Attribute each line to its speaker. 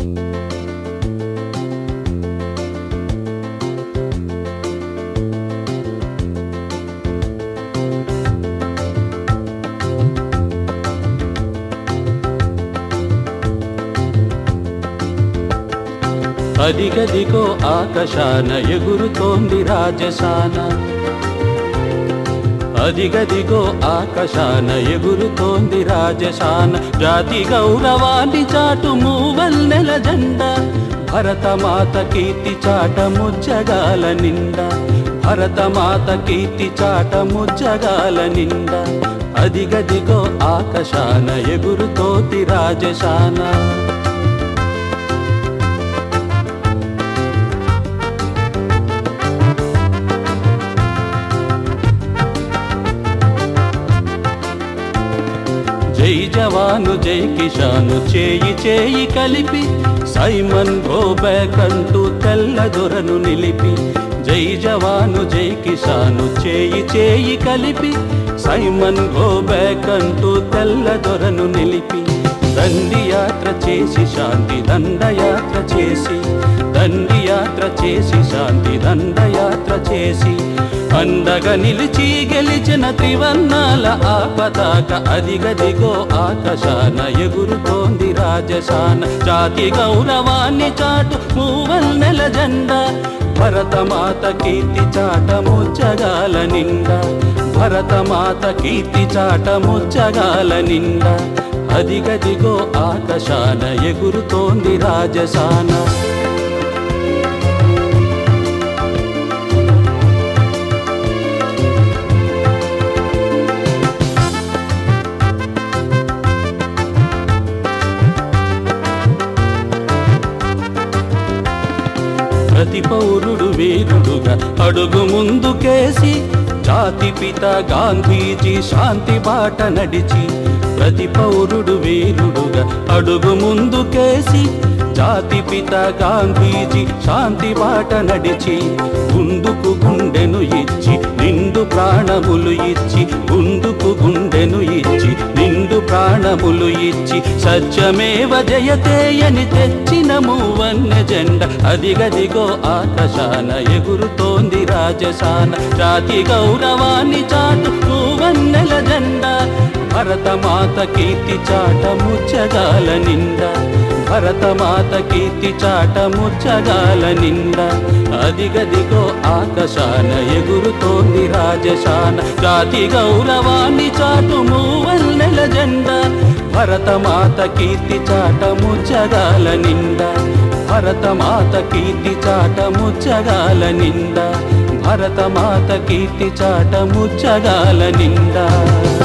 Speaker 1: అదిగదిగో ఆకాశాన ఎగురుతోంది రాజసాన అదిగదిగో ఆకాశాన ఎగురుతోంది రాజసాన జాతి గౌరవాన్ని చాటు మూవల్లెల జెండ భరతమాత కీర్తి చాట ముజ్జగాల నిండా భరతమాత కీర్తి చాట ముజ్జగాల నిండా అదిగదిగో ఆకాశాన ఎగురుతోంది రాజసాన జై జవాను జై కిషాను చేయి చేయి కలిపి సైమన్ గోబెకంటూ తెల్ల దొరను నిలిపి జై జవాను జై కిషాను చేయి చేయి కలిపి సైమన్ గోబెకంటూ తెల్ల దొరను నిలిపి దండి యాత్ర చేసి శాంతి దండయాత్ర చేసి దండి యాత్ర చేసి శాంతి దండయాత్ర చేసి అండగా నిలిచి గెలిచిన త్రివర్ణాల ఆ పతాక అదిగదిగో ఆకాశాన ఎగురుతోంది రాజశాన జాతి గౌరవాన్ని చాటు మూవన్నెల జెండా భరతమాత కీర్తి చాట ముచ్చగాల నిండా భరతమాత కీర్తి చాట ముచ్చగాల నిండా అదిగదిగో ఆకాశాన ఎగురుతోంది రాజసాన ప్రతి పౌరుడు వీరుడుగా అడుగు ముందుకేసి జాతి పిత గాంధీజీ శాంతి బాట నడిచి ప్రతి పౌరుడు వీరుడుగా అడుగు ముందుకేసి జాతి పిత గాంధీజీ శాంతి బాట నడిచి గుండుకు గుండెను ఇచ్చి నిండు ప్రాణములు ఇచ్చి గుండుకు గుండెను ఇచ్చి నిండు ప్రాణములు ఇచ్చి సత్యమేవ జయతేయని తెచ్చిన మూవన్న జెండ అదిగదిగో ఆకాశాన ఎగురుతోంది రాజసాన జాతి గౌరవాన్ని చాటు మూవన్నెల జెండా భరతమాత కీర్తి చాట ముచ్చగాల నిండా భరతమాత కీర్తి చాట ముచ్చగాల నిండా అదిగదిగో ఆకాశాన ఎగురుతోంది రాజశాన జాతి గౌరవాన్ని చాటు మూవల్లెల జెండా భరతమాత కీర్తి చాట ముచ్చగాల నిండా భరతమాత కీర్తి చాట ముచ్చగాల నిండా భరతమాత కీర్తి చాట ముచ్చగాల నిండా